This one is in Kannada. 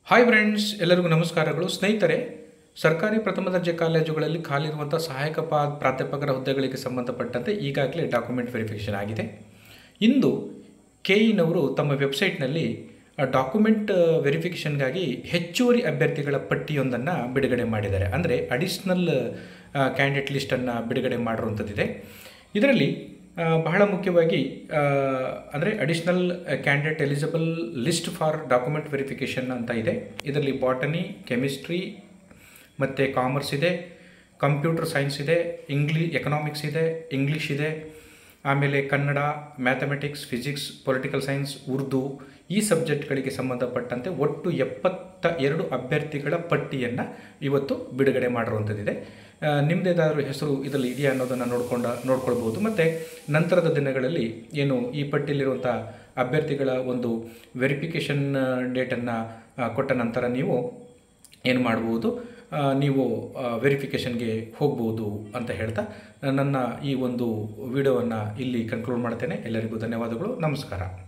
ಹಾಯ್ ಫ್ರೆಂಡ್ಸ್ ಎಲ್ಲರಿಗೂ ನಮಸ್ಕಾರಗಳು ಸ್ನೇಹಿತರೆ ಸರ್ಕಾರಿ ಪ್ರಥಮ ದರ್ಜೆ ಕಾಲೇಜುಗಳಲ್ಲಿ ಖಾಲಿರುವಂಥ ಸಹಾಯಕ ಪಾ ಪ್ರಾಧ್ಯಾಪಕರ ಹುದ್ದೆಗಳಿಗೆ ಸಂಬಂಧಪಟ್ಟಂತೆ ಈಗಾಗಲೇ ಡಾಕ್ಯುಮೆಂಟ್ ವೆರಿಫಿಕೇಷನ್ ಆಗಿದೆ ಇಂದು ಕೆ ಇನವರು ತಮ್ಮ ವೆಬ್ಸೈಟ್ನಲ್ಲಿ ಡಾಕ್ಯುಮೆಂಟ್ ವೆರಿಫಿಕೇಷನ್ಗಾಗಿ ಹೆಚ್ಚುವರಿ ಅಭ್ಯರ್ಥಿಗಳ ಪಟ್ಟಿಯೊಂದನ್ನು ಬಿಡುಗಡೆ ಮಾಡಿದ್ದಾರೆ ಅಂದರೆ ಅಡಿಷ್ನಲ್ ಕ್ಯಾಂಡಿಡೇಟ್ ಲಿಸ್ಟನ್ನು ಬಿಡುಗಡೆ ಮಾಡಿರುವಂಥದ್ದಿದೆ ಇದರಲ್ಲಿ ಆ, ಬಹಳ ಮುಖ್ಯವಾಗಿ ಅಂದರೆ additional candidate eligible list for document verification ಅಂತ ಇದೆ ಇದರಲ್ಲಿ ಬಾಟನಿ ಕೆಮಿಸ್ಟ್ರಿ ಮತ್ತು ಕಾಮರ್ಸ್ ಇದೆ ಕಂಪ್ಯೂಟರ್ ಸೈನ್ಸ್ ಇದೆ ಇಂಗ್ಲಿ ಎಕನಾಮಿಕ್ಸ್ ಇದೆ ಇಂಗ್ಲೀಷ್ ಇದೆ ಆಮೇಲೆ Kannada mathematics physics political science Urdu ಈ ಸಬ್ಜೆಕ್ಟ್ಗಳಿಗೆ ಸಂಬಂಧಪಟ್ಟಂತೆ ಒಟ್ಟು ಎಪ್ಪತ್ತ ಎರಡು ಅಭ್ಯರ್ಥಿಗಳ ಪಟ್ಟಿಯನ್ನು ಇವತ್ತು ಬಿಡುಗಡೆ ಮಾಡಿರುವಂಥದ್ದಿದೆ ಆ, ನಿಮ್ಮದೇದಾದ್ರೂ ಹೆಸರು ಇದರಲ್ಲಿ ಇದೆಯಾ ಅನ್ನೋದನ್ನು ನೋಡ್ಕೊಂಡ ನೋಡ್ಕೊಳ್ಬೋದು ಮತ್ತು ನಂತರದ ದಿನಗಳಲ್ಲಿ ಏನು ಈ ಪಟ್ಟಿಯಲ್ಲಿರುವಂಥ ಅಭ್ಯರ್ಥಿಗಳ ಒಂದು ವೆರಿಫಿಕೇಷನ್ ಡೇಟನ್ನು ಕೊಟ್ಟ ನಂತರ ನೀವು ಏನು ಮಾಡ್ಬೋದು ಆ, ನೀವು ವೆರಿಫಿಕೇಷನ್ಗೆ ಹೋಗ್ಬೋದು ಅಂತ ಹೇಳ್ತಾ ನನ್ನ ಈ ಒಂದು ವಿಡಿಯೋವನ್ನು ಇಲ್ಲಿ ಕನ್ಕ್ಲೂಡ್ ಮಾಡ್ತೇನೆ ಎಲ್ಲರಿಗೂ ಧನ್ಯವಾದಗಳು ನಮಸ್ಕಾರ